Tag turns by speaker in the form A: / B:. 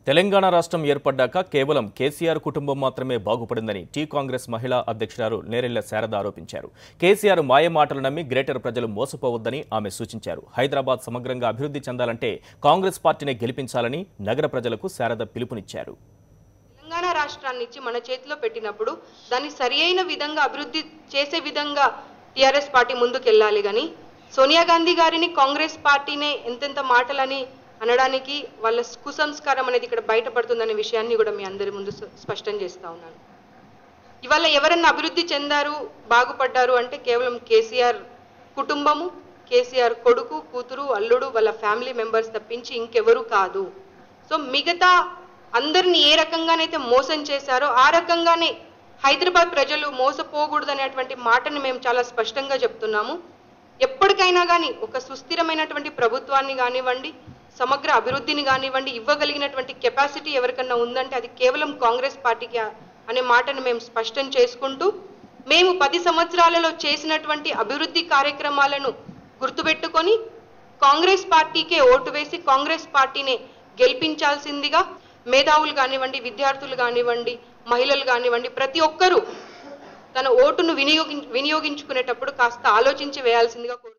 A: తెలంగాణ రాష్ట్రం ఏర్పడ్డాక కేవలం కేసీఆర్ కుటుంబం మాత్రమే బాగుపడిందని టీ కాంగ్రెస్ మహిళా అధ్యక్షురాలు నేరెళ్ల శారద ఆరోపించారు కేసీఆర్ మాయ మాటలు నమ్మి గ్రేటర్ ప్రజలు మోసపోవద్దని ఆమె సూచించారు హైదరాబాద్ సమగ్రంగా అభివృద్ధి చెందాలంటే కాంగ్రెస్ పార్టీనే గెలిపించాలని నగర ప్రజలకు శారద పిలుపునిచ్చారు
B: తెలంగాణ రాష్ట్రాన్ని ఇచ్చి మన చేతిలో పెట్టినప్పుడు దాన్ని సరి అయిన విధంగా అభివృద్ధి చేసే విధంగా టిఆర్ఎస్ పార్టీ ముందుకెళ్ళాలి కానీ సోనియా గాంధీ గారిని కాంగ్రెస్ పార్టీనే ఎంతెంత మాటలని అనడానికి వాళ్ళ కుసంస్కారం అనేది ఇక్కడ బయటపడుతుందనే విషయాన్ని కూడా మీ అందరి ముందు స్ప- స్పష్టం చేస్తా ఉన్నాను ఇవాళ ఎవరన్నా అభివృద్ధి చెందారు బాగుపడ్డారు అంటే కేవలం కేసీఆర్ కుటుంబము కేసీఆర్ కొడుకు కూతురు అల్లుడు వాళ్ళ ఫ్యామిలీ మెంబర్స్ తప్పించి ఇంకెవరు కాదు సో మిగతా అందరిని ఏ రకంగానైతే మోసం చేశారో ఆ రకంగానే హైదరాబాద్ ప్రజలు మోసపోకూడదు అనేటువంటి మాటని మేము చాలా స్పష్టంగా చెప్తున్నాము ఎప్పటికైనా కానీ ఒక సుస్థిరమైనటువంటి ప్రభుత్వాన్ని కానివ్వండి సమగ్ర అభివృద్ధిని కానివ్వండి ఇవ్వగలిగినటువంటి కెపాసిటీ ఎవరికన్నా ఉందంటే అది కేవలం కాంగ్రెస్ పార్టీకి ఆ- అనే మాటను మేము స్పష్టం చేసుకుంటూ మేము పది సంవత్సరాలలో చేసినటువంటి అభివృద్ధి కార్యక్రమాలను గుర్తుపెట్టుకొని కాంగ్రెస్ పార్టీకే ఓటు వేసి కాంగ్రెస్ పార్టీనే గెలిపించాల్సిందిగా మేధావులు కానివ్వండి విద్యార్థులు కానివ్వండి మహిళలు కానివ్వండి ప్రతి ఒక్కరూ తన ఓటును వినియోగి వినియోగించుకునేటప్పుడు కాస్త ఆలోచించి వేయాల్సిందిగా కోరు